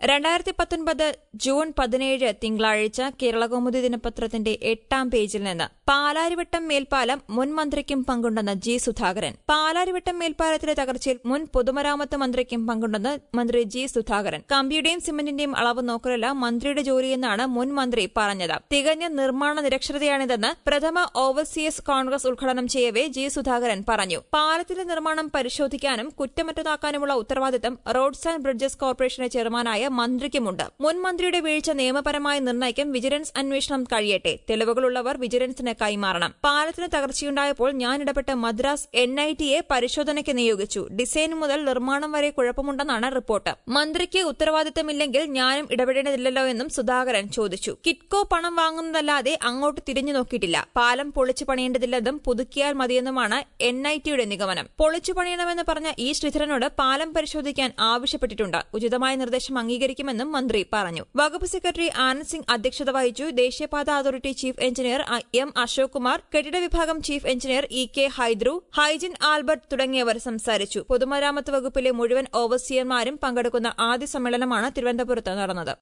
രണ്ടായിരത്തി പത്തൊൻപത് ജൂൺ പതിനേഴ് തിങ്കളാഴ്ച കേരളകൗമുദി ദിനപത്രത്തിന്റെ എട്ടാം പേജിൽ നിന്ന് പാലാരിവട്ടം മേൽപ്പാലം മുൻ മന്ത്രിക്കും പങ്കുണ്ടെന്ന് ജി സുധാകരൻ പാലാരിവട്ടം മേൽപ്പാലത്തിലെ തകർച്ചയിൽ മുൻ പൊതുമരാമത്ത് മന്ത്രിക്കും പങ്കുണ്ടെന്ന് മന്ത്രി ജി സുധാകരൻ കമ്പിയുടെയും സിമന്റിന്റെയും അളവ് നോക്കലല്ല മന്ത്രിയുടെ ജോലിയെന്നാണ് മുൻ മന്ത്രി പറഞ്ഞത് തികഞ്ഞ നിർമ്മാണ നിരക്ഷരതയാണിതെന്ന് പ്രഥമ ഓവർസിയസ് കോൺഗ്രസ് ഉദ്ഘാടനം ചെയ്യവേ ജി സുധാകരൻ പറഞ്ഞു പാലത്തിന്റെ നിർമ്മാണം പരിശോധിക്കാനും കുറ്റമറ്റതാക്കാനുമുള്ള ഉത്തരവാദിത്തം റോഡ്സ് ആൻഡ് ബ്രിഡ്ജസ് കോർപ്പറേഷന്റെ ചെയർമാനായ മന്ത്രിക്കുമുണ്ട് മുൻ മന്ത്രിയുടെ വീഴ്ച നിയമപരമായി നിർണ്ണയിക്കാൻ വിജിലൻസ് അന്വേഷണം കഴിയട്ടെ തെളിവുകളുള്ളവർ വിജിലൻസിന് കൈമാറണം പാലത്തിന് തകർച്ചയുണ്ടായപ്പോൾ ഞാൻ ഇടപെട്ട് മദ്രാസ് എൻ ഐ ടിയെ പരിശോധനയ്ക്ക് നിയോഗിച്ചു ഡിസൈൻ മുതൽ നിർമ്മാണം വരെ കുഴപ്പമുണ്ടെന്നാണ് റിപ്പോർട്ട് മന്ത്രിക്ക് ഉത്തരവാദിത്തമില്ലെങ്കിൽ ഞാനും ഇടപെടേണ്ടതില്ലല്ലോ എന്നും സുധാകരൻ ചോദിച്ചു കിറ്റ്കോ പണം വാങ്ങുന്നതല്ലാതെ അങ്ങോട്ട് തിരിഞ്ഞു നോക്കിയിട്ടില്ല പാലം പൊളിച്ചു പണിയേണ്ടതില്ലെന്നും പുതുക്കിയാൽ മതിയെന്നുമാണ് എൻ ഐ ടിയുടെ നിഗമനം പൊളിച്ചു പണിയണമെന്ന് പറഞ്ഞ ഇ ശ്രീധരനോട് പാലം പരിശോധിക്കാൻ ആവശ്യപ്പെട്ടിട്ടുണ്ട് ഉചിതമായ നിർദ്ദേശം അംഗീകരിക്കുമെന്നും മന്ത്രി പറഞ്ഞു വകുപ്പ് സെക്രട്ടറി ആനന്ദ് സിംഗ് അധ്യക്ഷത വഹിച്ചു ദേശീയപാത authority chief engineer M Ashok Kumar കെട്ടിട വിഭാഗം chief engineer E K Haidru Hygin Albert തുടങ്ങിയവർ സംസാരിച്ചു പൊതുമരാമത്ത് വകുപ്പിലെ മുഴുവൻ ഓവർസിയർമാരും പങ്കെടുക്കുന്ന ആദ്യ സമ്മേളനമാണ് തിരുവനന്തപുരത്ത് നടന്നത്